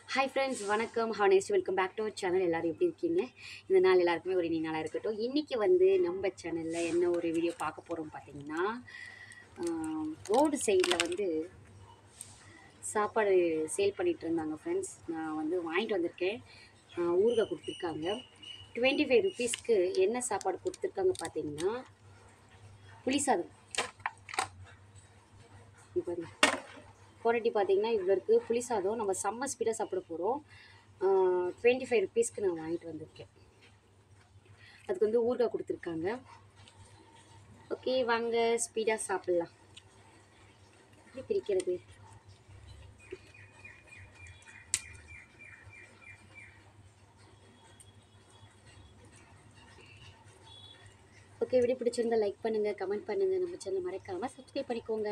hi friends வணக்கம் how next welcome back to our channel எல்லோரும் எப்படி இருக்கீங்க இந்த நாள் எல்லாருக்குமே ஒரு இனி நாளாக இருக்கட்டும் இன்றைக்கி வந்து நம்ம சேனலில் என்ன ஒரு வீடியோ பார்க்க போகிறோம் பார்த்தீங்கன்னா ரோடு சைடில் வந்து சாப்பாடு சேல் பண்ணிகிட்டு இருந்தாங்க ஃப்ரெண்ட்ஸ் நான் வந்து வாங்கிட்டு வந்திருக்கேன் ஆஹ் ஊறுகாய் கொடுத்துருக்காங்க டுவெண்ட்டி ஃபைவ் ருபீஸ்க்கு என்ன சாப்பாடு கொடுத்துருக்காங்க பார்த்தீங்கன்னா புளி சாதம் இங்க பாருங்க குவாலிட்டி பார்த்தீங்கன்னா இவ்வளோ இருக்குது புளி சாதம் நம்ம செம்ம ஸ்பீடாக சாப்பிட போகிறோம் டுவெண்ட்டி ஃபைவ் ருபீஸ்க்கு நான் வாங்கிட்டு வந்திருக்கேன் அதுக்கு வந்து ஊறுகாய் கொடுத்துருக்காங்க ஓகே வாங்க ஸ்பீடாக சாப்பிட்லாம் எப்படி பிரிக்கிறது ஓகே வீடியோ பிடிச்சிருந்தா லைக் பண்ணுங்கள் கமெண்ட் பண்ணுங்கள் நம்ம சேனல் மறக்காமல் சப்ஸ்கிரைப் பண்ணிக்கோங்க